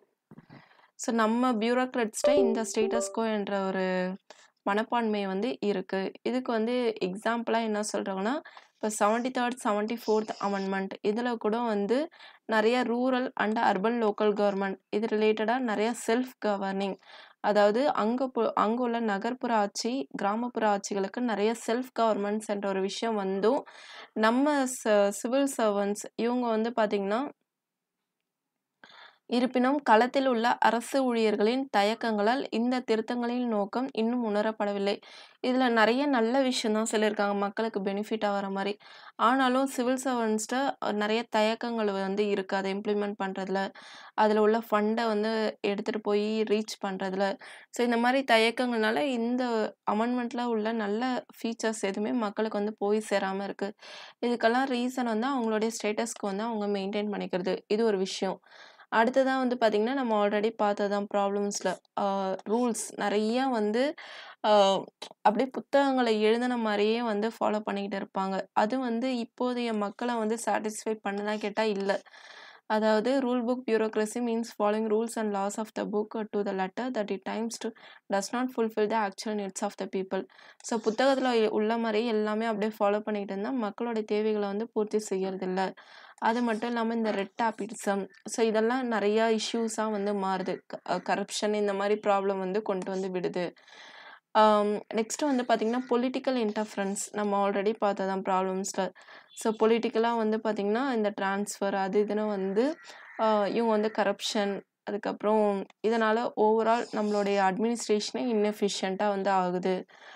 ஸோ நம்ம பியூரோக்ராட்ஸ்ட்ட இந்த ஸ்டேட்டஸ் கோ என்ற ஒரு மனப்பான்மை வந்து இருக்கு. இதுக்கு வந்து எக்ஸாம்பிளா என்ன சொல்றாங்கன்னா, இப்ப 73, 74த் அமெண்ட்மென்ட் இதுல கூட வந்து நெறைய rural and urban local government இது ரிலேட்டடா நெறைய செல்ஃப் கவர்னிங் அதாவது அங்க பு அங்க உள்ள நகர்ப்புற ஆட்சி, கிராமப்புற ஆட்சிகளுக்கு நெறைய செல்ஃப் கவர்ன்மெண்ட்ஸ் என்ற ஒரு விஷயம் வந்தும், நம்ம ச சிவில் சர்வன்ட்ஸ் இவங்க வந்து பார்த்தீங்கன்னா இருப்பினும் களத்தில் உள்ள அரசு ஊழியர்களின் தயக்கங்களால் இந்த திருத்தங்களின் நோக்கம் இன்னும் உணரப்படவில்லை. இதுல நெறைய நல்ல விஷயம் தான் சொல்லியிருக்காங்க. மக்களுக்கு பெனிஃபிட்டா வர மாரி. ஆனாலும் சிவில் சர்வன்ட்ஸ்ட்ட நெறைய தயக்கங்கள் வந்து இருக்கு. அத இம்ப்ளிமெண்ட் பண்றதுல. அதுல உள்ள ஃபண்ட வந்து எடுத்துட்டு போய் ரீச் பண்றதுல. ஸோ இந்த மாரி தயக்கங்கள்னால இந்த அமெண்ட்மென்ட்ல உள்ள நல்ல ஃபீச்சர்ஸ் எதுவுமே மக்களுக்கு வந்து போய் சேராம இருக்கு. இதுக்கெல்லாம் ரீசன் வந்து அவங்களுடைய ஸ்டேட்டஸ்க்கு வந்து அவங்க மெயின்டெயின் பண்ணிக்கிறது. இது ஒரு விஷயம். அடுத்ததா வந்து பார்த்தீங்கன்னா, நம்ம ஆல்ரெடி பார்த்தது தான் ப்ராப்ளம்ஸ்ல. அ ரூல்ஸ் நெறைய வந்து அ அப்படியே புத்தகங்கள எழுதுன மாரியே வந்து ஃபாலோ பண்ணிக்கிட்டு இருப்பாங்க. அது வந்து இப்போதைய மக்கள வந்து சாட்டிஸ்ஃபை பண்ணுதா கேட்டா இல்ல. அதாவது rule book bureaucracy means following rules and laws of the book to the letter that it times to does not fulfil the actual needs of the people. So புத்தகத்துல உள்ள மாரியே எல்லாமே அப்படியே ஃபாலோ பண்ணிக்கிட்டு இருந்தா, மக்களுடைய தேவைகள வந்து பூர்த்தி செய்யறதில்ல. அது மட்டும் இல்லாம இந்த ரெட் டாபிசம் ஸோ இதெல்லாம் நெறைய இஷ்யூஸா வந்து மாறுது. க கரப்ஷன் இந்த மாரி ப்ராப்ளம் வந்து கொண்டு வந்து விடுது. அம் நெக்ஸ்ட் வந்து பார்த்தீங்கன்னா, பொலிட்டிக்கல் இன்டர்ஃபரன்ஸ் நம்ம ஆல்ரெடி பார்த்தது தான் ப்ராப்ளம்ஸ்ல. ஸோ பொலிட்டிக்கலா வந்து பார்த்தீங்கன்னா, இந்த ட்ரான்ஸ்ஃபர் அது இதுன்னு வந்து அ இவங்க வந்து கரப்ஷன் அதுக்கப்புறம் இதனால ஓவரால் நம்மளுடைய அட்மினிஸ்ட்ரேஷனே இன்எஃபிஷியன்ட்டா வந்து ஆகுது.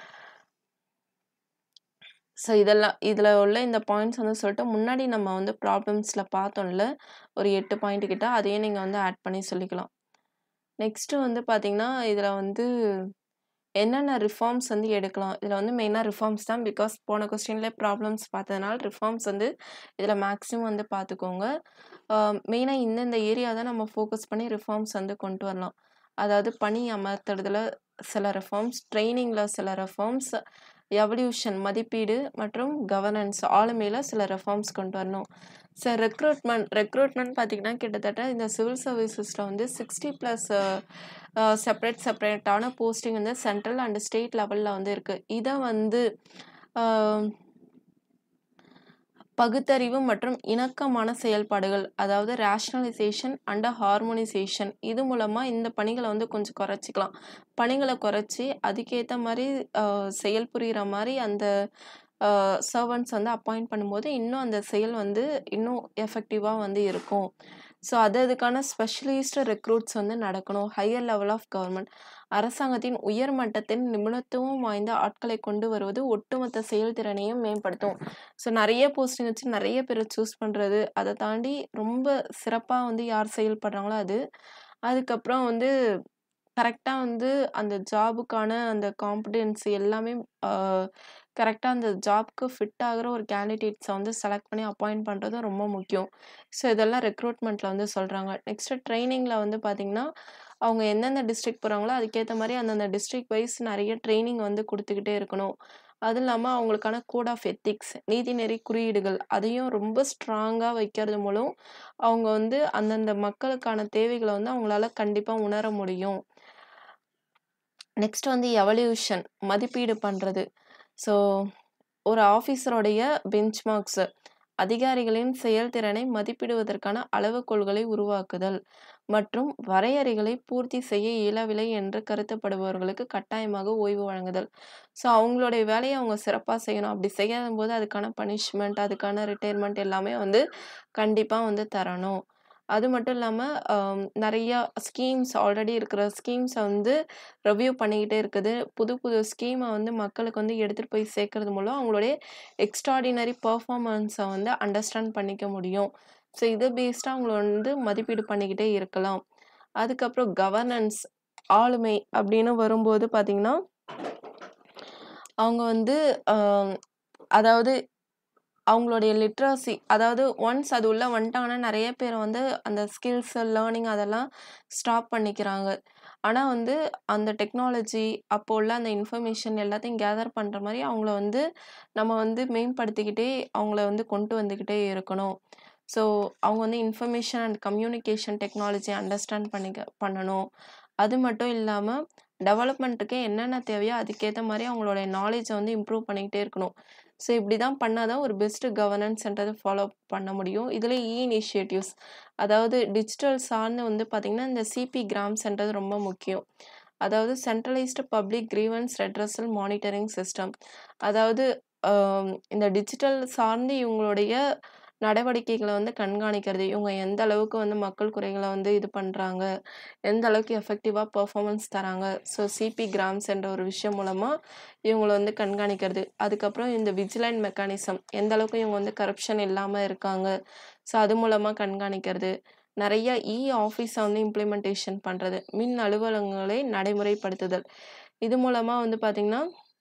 ஸோ இதெல்லாம் இதுல உள்ள இந்த பாயிண்ட்ஸ் வந்து சொல்லிட்டு, முன்னாடி நம்ம வந்து ப்ராப்ளம்ஸ்ல பார்த்தோம்ல, ஒரு 8 பாயிண்ட் கிட்ட அதையும் நீங்க வந்து ஆட் பண்ணி சொல்லிக்கலாம். நெக்ஸ்ட் வந்து பார்த்தீங்கன்னா, இதுல வந்து என்னென்ன ரிஃபார்ம்ஸ் வந்து எடுக்கலாம் இதில் வந்து மெயினாக ரிஃபார்ம்ஸ் தான் பிகாஸ் போன கொஸ்டின்லேயே ப்ராப்ளம்ஸ் பார்த்ததுனால ரிஃபார்ம்ஸ் வந்து இதில் மேக்ஸிமம் வந்து பார்த்துக்கோங்க மெயினாக இந்தந்த ஏரியா தான் நம்ம ஃபோக்கஸ் பண்ணி ரிஃபார்ம்ஸ் வந்து கொண்டு வரலாம் அதாவது பணி அமர்த்துறதுல சில ரிஃபார்ம்ஸ் ட்ரைனிங்கில் சில ரிஃபார்ம்ஸ் எவல்யூஷன் மதிப்பீடு மற்றும் கவர்னன்ஸ் ஆளுமையில் சில ரெஃபார்ம்ஸ் கொண்டு வரணும் சார் ரெக்ரூட்மெண்ட் ரெக்ரூட்மெண்ட் பார்த்திங்கன்னா கிட்டத்தட்ட இந்த சிவில் சர்வீசஸில் வந்து சிக்ஸ்டி ப்ளஸ் செப்பரேட் செப்பரேட்டான போஸ்டிங் வந்து சென்ட்ரல் அண்ட் ஸ்டேட் லெவலில் வந்து இருக்குது இதை வந்து பகுத்தறிவு மற்றும் இணக்கமான செயல்பாடுகள் அதாவது ரேஷ்னலைசேஷன் அண்ட் ஹார்மோனைசேஷன் இது மூலமாக இந்த பணிகளை வந்து கொஞ்சம் குறைச்சிக்கலாம் பணிகளை குறைச்சி அதுக்கேற்ற மாதிரி செயல் புரிகிற மாதிரி அந்த சர்வன்ட்ஸ் வந்து அப்பாயிண்ட் பண்ணும்போது இன்னும் அந்த செயல் வந்து இன்னும் எஃபெக்டிவாக வந்து இருக்கும் ஸோ அது அதுக்கான ஸ்பெஷலிஸ்ட் ரெக்ரூட்ஸ் வந்து நடக்கணும் ஹையர் லெவல் ஆஃப் கவர்மெண்ட் அரசாங்கத்தின் உயர் மட்டத்தின் நிபுணத்துவம் வாய்ந்த ஆட்களை கொண்டு வருவது ஒட்டுமொத்த செயல்திறனையும் மேம்படுத்தும் ஸோ நிறைய போஸ்டிங் வச்சு நிறைய பேர் சூஸ் பண்ணுறது அதை தாண்டி ரொம்ப சிறப்பாக வந்து யார் செயல்படுறாங்களோ அது அதுக்கப்புறம் வந்து கரெக்டாக வந்து அந்த ஜாபுக்கான அந்த காம்பிடென்சி எல்லாமே கரெக்டாக அந்த ஜாப்க்கு ஃபிட் ஆகிற ஒரு கேண்டிடேட்ஸை வந்து செலக்ட் பண்ணி அப்பாயிண்ட் பண்ணுறது ரொம்ப முக்கியம் ஸோ இதெல்லாம் ரெக்ரூட்மெண்ட்டில் வந்து சொல்கிறாங்க நெக்ஸ்ட்டு ட்ரைனிங்கில் வந்து பார்த்திங்கன்னா அவங்க எந்தெந்த டிஸ்ட்ரிக்ட் போகிறாங்களோ அதுக்கேற்ற மாதிரி அந்தந்த டிஸ்ட்ரிக்ட் வைஸ் நிறைய ட்ரைனிங் வந்து கொடுத்துக்கிட்டே இருக்கணும் அது இல்லாமல் அவங்களுக்கான கோட் ஆஃப் எத்திக்ஸ் நீதிநெறி குறியீடுகள் அதையும் ரொம்ப ஸ்ட்ராங்காக வைக்கிறது மூலம் அவங்க வந்து அந்தந்த மக்களுக்கான தேவைகளை வந்து அவங்களால கண்டிப்பாக உணர முடியும் நெக்ஸ்ட் வந்து எவல்யூஷன் மதிப்பீடு பண்ணுறது ஸோ ஒரு ஆஃபீஸருடைய பெஞ்ச்மார்க்ஸு அதிகாரிகளின் செயல்திறனை மதிப்பிடுவதற்கான அளவுகோல்களை உருவாக்குதல் மற்றும் வரையறைகளை பூர்த்தி செய்ய இயலவில்லை என்று கருத்தப்படுபவர்களுக்கு கட்டாயமாக ஓய்வு வழங்குதல் ஸோ அவங்களுடைய வேலையை அவங்க சிறப்பாக செய்யணும் அப்படி செய்யாத போது அதுக்கான பனிஷ்மெண்ட் அதுக்கான ரிட்டையர்மெண்ட் எல்லாமே வந்து கண்டிப்பாக வந்து தரணும் அது மட்டும் இல்லாமல் நிறையா ஸ்கீம்ஸ் ஆல்ரெடி இருக்கிற ஸ்கீம்ஸை வந்து ரிவ்யூ பண்ணிக்கிட்டே இருக்குது புது புது ஸ்கீமை வந்து மக்களுக்கு வந்து எடுத்துகிட்டு போய் சேர்க்கறது மூலம் அவங்களுடைய எக்ஸ்ட்ராடினரி பர்ஃபார்மன்ஸை வந்து அண்டர்ஸ்டாண்ட் பண்ணிக்க முடியும் ஸோ இதை பேஸ்டாக அவங்கள வந்து மதிப்பீடு பண்ணிக்கிட்டே இருக்கலாம் அதுக்கப்புறம் கவர்னன்ஸ் ஆளுமை அப்படின்னு வரும்போது பார்த்திங்கன்னா அவங்க வந்து அதாவது அவங்களுடைய லிட்ரஸி அதாவது ஒன்ஸ் அது உள்ளே வந்துட்டாங்கன்னா நிறைய பேர் வந்து அந்த ஸ்கில்ஸ் லேர்னிங் அதெல்லாம் ஸ்டாப் பண்ணிக்கிறாங்க ஆனால் வந்து அந்த டெக்னாலஜி அப்போ உள்ள அந்த இன்ஃபர்மேஷன் எல்லாத்தையும் கேதர் பண்ணுற மாதிரி அவங்கள வந்து நம்ம வந்து மேம்படுத்திக்கிட்டே அவங்கள வந்து கொண்டு வந்துக்கிட்டே இருக்கணும் ஸோ அவங்க வந்து information and communication technology understand பண்ணிக்க பண்ணணும் அது மட்டும் இல்லாமல் டெவலப்மெண்ட்டுக்கு என்னென்ன தேவையோ அதுக்கேற்ற மாதிரி அவங்களுடைய நாலேஜை வந்து இம்ப்ரூவ் பண்ணிக்கிட்டே இருக்கணும் ஸோ இப்படி தான் பண்ணால் தான் ஒரு பெஸ்ட்டு கவர்னன்ஸ்ன்றதை ஃபாலோ பண்ண முடியும் இதில் இ இனிஷியேட்டிவ்ஸ் அதாவது டிஜிட்டல் சார்ந்து வந்து பார்த்திங்கன்னா இந்த சிபி கிராம்ஸ்ன்றது ரொம்ப முக்கியம் அதாவது centralised public grievance redressal monitoring system அதாவது இந்த டிஜிட்டல் சார்ந்து இவங்களுடைய நடவடிக்கைகளை வந்து கண்காணிக்கிறது இவங்க எந்த அளவுக்கு வந்து மக்கள் குறைகளை வந்து இது பண்ணுறாங்க எந்த அளவுக்கு எஃபெக்டிவாக பர்ஃபார்மன்ஸ் தராங்க ஸோ சிபி கிராம்ஸ் என்ற ஒரு விஷயம் மூலமாக இவங்கள வந்து கண்காணிக்கிறது அதுக்கப்புறம் இந்த விஜிலண்ட் மெக்கானிசம் எந்த அளவுக்கு இவங்க வந்து கரப்ஷன் இல்லாமல் இருக்காங்க ஸோ அது மூலமாக கண்காணிக்கிறது நிறைய இ ஆஃபீஸை வந்து இம்ப்ளிமெண்டேஷன் பண்ணுறது மின் அலுவலகங்களை நடைமுறைப்படுத்துதல் இது மூலமாக வந்து பார்த்திங்கன்னா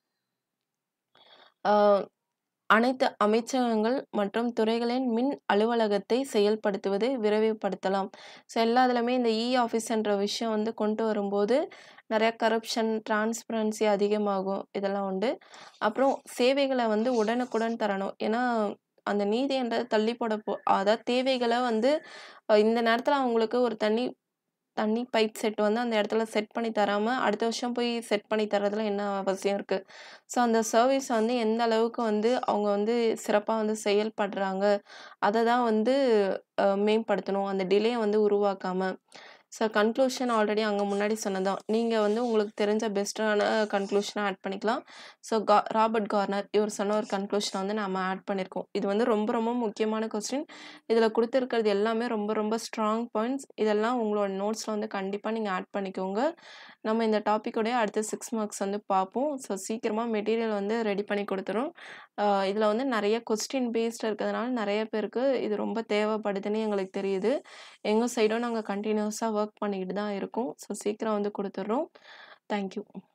அனைத்து அமைச்சகங்கள் மற்றும் துறைகளின் மின் அலுவலகத்தை செயல்படுத்துவதை விரைவுபடுத்தலாம் ஸோ எல்லா இதுலையுமே இந்த இ ஆஃபீஸ்ன்ற விஷயம் வந்து கொண்டு வரும்போது நிறைய கரப்ஷன் டிரான்ஸ்பரன்சி அதிகமாகும் இதெல்லாம் உண்டு அப்புறம் சேவைகளை வந்து உடனுக்குடன் தரணும் ஏன்னா அந்த நீதின்றது தள்ளி போட போ அதாவது தேவைகளை வந்து இந்த நேரத்தில் அவங்களுக்கு ஒரு தண்ணி தண்ணி பைப் செட் வந்து அந்த இடத்துல செட் பண்ணி தராமல் அடுத்த வருஷம் போய் செட் பண்ணி தரதுல என்ன அவசியம் இருக்குது ஸோ அந்த சர்வீஸ் வந்து எந்த அளவுக்கு வந்து அவங்க வந்து சிறப்பாக வந்து செயல்படுறாங்க அதை தான் வந்து மேம்படுத்தணும் அந்த டிலே வந்து உருவாக்காமல் ஸோ கன்க்ளூஷன் ஆல்ரெடி அங்கே முன்னாடி சொன்னதான் நீங்கள் வந்து உங்களுக்கு தெரிஞ்ச பெஸ்ட்டான கன்க்ளூஷனை ஆட் பண்ணிக்கலாம் ஸோ கா ராபர்ட் கார்னர் இவர் சொன்ன ஒரு கன்க்ளூஷனை வந்து நம்ம ஆட் பண்ணியிருக்கோம் இது வந்து ரொம்ப ரொம்ப முக்கியமான கொஸ்டின் இதில் கொடுத்துருக்கிறது எல்லாமே ரொம்ப ரொம்ப ஸ்ட்ராங் பாயிண்ட்ஸ் இதெல்லாம் உங்களோட நோட்ஸில் வந்து கண்டிப்பாக நீங்கள் ஆட் பண்ணிக்கோங்க நம்ம இந்த டாப்பிக்கோடைய அடுத்த சிக்ஸ் மார்க்ஸ் வந்து பார்ப்போம் ஸோ சீக்கிரமாக மெட்டீரியல் வந்து ரெடி பண்ணி கொடுத்துரும் இதில் வந்து நிறைய கொஸ்டின் பேஸ்ட் இருக்கிறதுனால நிறைய பேருக்கு இது ரொம்ப தேவைப்படுதுன்னு எங்களுக்கு தெரியுது எங்கள் சைடும் நாங்கள் கண்டினியூஸாக ஒர்க் பண்ணிக்கிட்டு தான் இருக்கோம் ஸோ சீக்கிரம் வந்து கொடுத்துட்றோம் தேங்க்யூ